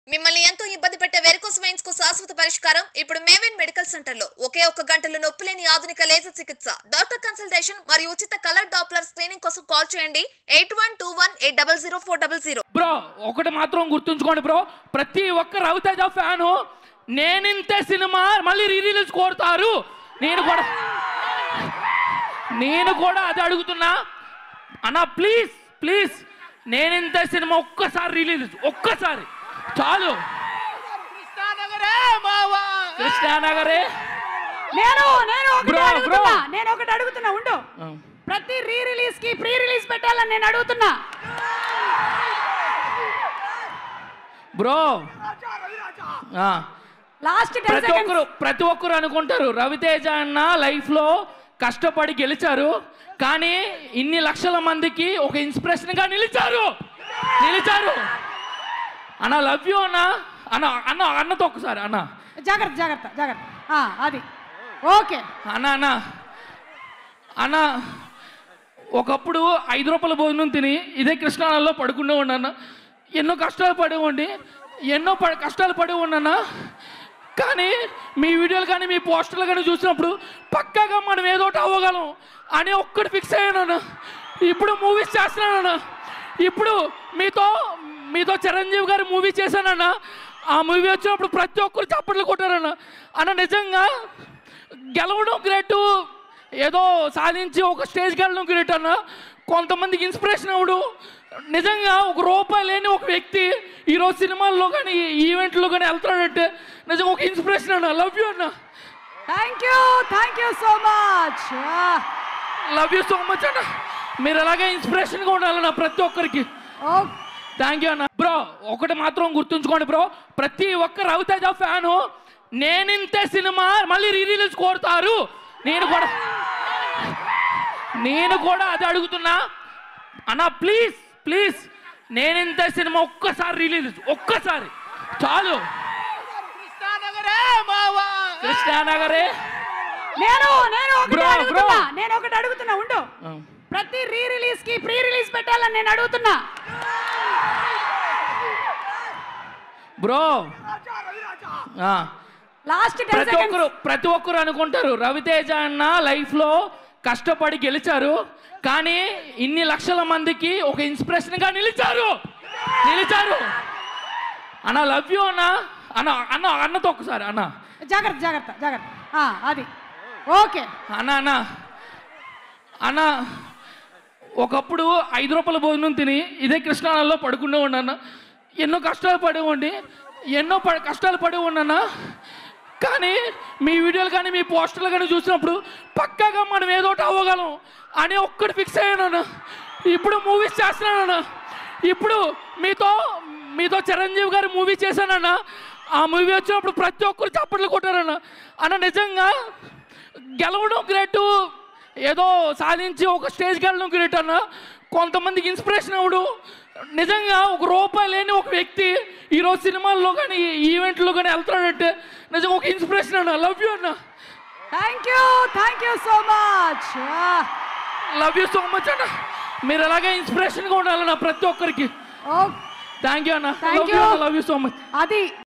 మిమ్మల్ని ఎంతో ఇబ్బంది పెట్టే వెరికోస్ వెయిన్స్ కు శాశ్వత పరిష్కారం ఇప్పుడు మేవెన్ మెడికల్ సెంటర్ లో ఒకే ఒక్క గంటలో నొప్పి లేని ఆధునిక లేజర్ చికిత్స డాక్టర్ కన్సల్టేషన్ మరియు ఉచిత కలర్ డాప్లర్ స్క్రీనింగ్ కోసం కాల్ చేయండి eight one two one eight double zero four double zero bro ఒకటి మాత్రం గుర్తుంచుకోండి బ్రో ప్రతి ఒక్క రవితేజ ఫ్యాను నేనింతే సినిమా మళ్ళీ రీ రిలీజ్ కోరుతారు నేను కూడా నేను కూడా అది అడుగుతున్నా అన్నా ప్లీజ్ ప్లీజ్ నేనింతే సినిమా ఒక్కసారి రిలీజ్ ఒక్కసారి చాలు కృష్ణానగరే మావా కృష్ణానగరే నేను నేను ఒకటి Bro, అడుగుతున్నా bro. నేను ఒకటి అడుగుతున్నా ఉండు ప్రతి రీ రిలీజ్ కి ప్రీ రిలీజ్ పెట్టాలని నేను అడుగుతున్నా బ్రో లాస్ట్ టెన్ ప్రతి సెకండ్స్ ఒక్కరు ప్రతి ఒక్కరు అనుకుంటారు రవితేజ అన్న లైఫ్లో కష్టపడి గెలిచారు కానీ ఇన్ని లక్షల మందికి ఒక ఇన్స్పిరేషన్గా నిలిచారు నిలిచారు అన్న లవ్ యూ అన్న అన్న అన్న అన్నతో ఒకసారి అన్న జాగ్రత్త జాగ్రత్త జాగ్రత్త ఆ, అది ఓకే అన్న అన్న అన్న ఒకప్పుడు ఐదు రూపాయల భోజనం తిని ఇదే కృష్ణాలలో పడుకునే అన్న ఎన్నో కష్టాలు పడేవండి ఎన్నో ప కష్టాలు పడి ఉన్నానా కానీ మీ వీడియోలు కానీ మీ పోస్టర్లు కానీ చూసినప్పుడు పక్కాగా మనం ఏదో ఒకటి అవ్వగలం అని ఒక్కటి ఫిక్స్ అయ్యానన్న ఇప్పుడు మూవీస్ చేస్తున్నానన్న ఇప్పుడు మీతో మీతో చిరంజీవి గారి మూవీ చేశానన్న ఆ మూవీ వచ్చినప్పుడు ప్రతి ఒక్కరు చప్పట్లు కొట్టారన్న అన్న నిజంగా గెలవడం గ్రేట్ ఏదో సాధించి ఒక స్టేజ్కి వెళ్ళడం గ్రేట్ అన్న కొంతమందికి ఇన్స్పిరేషన్ అవ్వడు నిజంగా ఒక రూపాయి లేని ఒక వ్యక్తి ఈరోజు సినిమాల్లో కానీ ఈవెంట్లో కానీ వెళ్తాడంటే నిజంగా ఒక ఇన్స్పిరేషన్ అన్న లవ్ యూ అన్న thank you thank you so much love you so much అన్న మీరు అలాగే ఇన్స్పిరేషన్గా ఉండాలన్న ప్రతి ఒక్కరికి థ్యాంక్ యూ అన్న బ్రో ఒకటి మాత్రం గుర్తుంచుకోండి బ్రో ప్రతి ఒక్క రవితేజ ఫ్యాను నేనింతే సినిమా మళ్ళీ రీ రిలీజ్ కోరుతారు నేను కూడా నేను కూడా అది అడుగుతున్నా అన్న ప్లీజ్ ప్లీజ్ నేనింతే సినిమా ఒక్కసారి రిలీజ్ ఒక్కసారి చాలు కృష్ణానగరే మావా కృష్ణానగరే నేను నేను ఒకటి Bro, అడుగుతున్నా bro. నేను ఒకటి అడుగుతున్నా ఉండు ప్రతి రీ రిలీజ్ కి ప్రీ రిలీజ్ పెట్టాలని నేను అడుగుతున్నా బ్రో లాస్ట్ టెన్ ప్రతి సెకండ్స్ ఒక్కరు ప్రతి ఒక్కరు అనుకుంటారు రవితేజ అన్న లైఫ్లో కష్టపడి గెలిచారు కానీ ఇన్ని లక్షల మందికి ఒక ఇన్స్పిరేషన్గా నిలిచారు నిలిచారు అన్న లవ్ యూ అన్న అన్న అన్న అన్నతో ఒకసారి అన్న జాగ్రత్త జాగ్రత్త జాగ్రత్త ఆ, అది ఓకే అన్న అన్న అన్న ఒకప్పుడు ఐదు రూపాయల భోజనం తిని ఇదే కృష్ణాలలో పడుకునే అన్న ఎన్నో కష్టాలు పడేవండి ఎన్నో ప కష్టాలు పడి ఉన్నానా కానీ మీ వీడియోలు కానీ మీ పోస్టర్లు కానీ చూసినప్పుడు పక్కాగా మనం ఏదో ఒకటి అవ్వగలం అని ఒక్కటి ఫిక్స్ అయ్యానన్న ఇప్పుడు మూవీస్ చేస్తున్నానన్న ఇప్పుడు మీతో మీతో చిరంజీవి గారి మూవీ చేశానన్న ఆ మూవీ వచ్చినప్పుడు ప్రతి ఒక్కరు చప్పట్లు కొట్టారన్న అన్న నిజంగా గెలవడం గ్రేట్ ఏదో సాధించి ఒక స్టేజ్కి వెళ్ళడం గ్రేట్ అన్న కొంతమందికి ఇన్స్పిరేషన్ అవ్వడు నిజంగా ఒక రూపాయి లేని ఒక వ్యక్తి ఈరోజు సినిమాల్లో కానీ ఈవెంట్లో కానీ వెళ్తాడంటే నిజంగా ఒక ఇన్స్పిరేషన్ అన్న లవ్ యూ అన్న thank you thank you so much love you so much అన్న మీరు అలాగే ఇన్స్పిరేషన్గా ఉండాలన్న ప్రతి ఒక్కరికి థ్యాంక్ యూ అన్న Thank you. Love you so much అది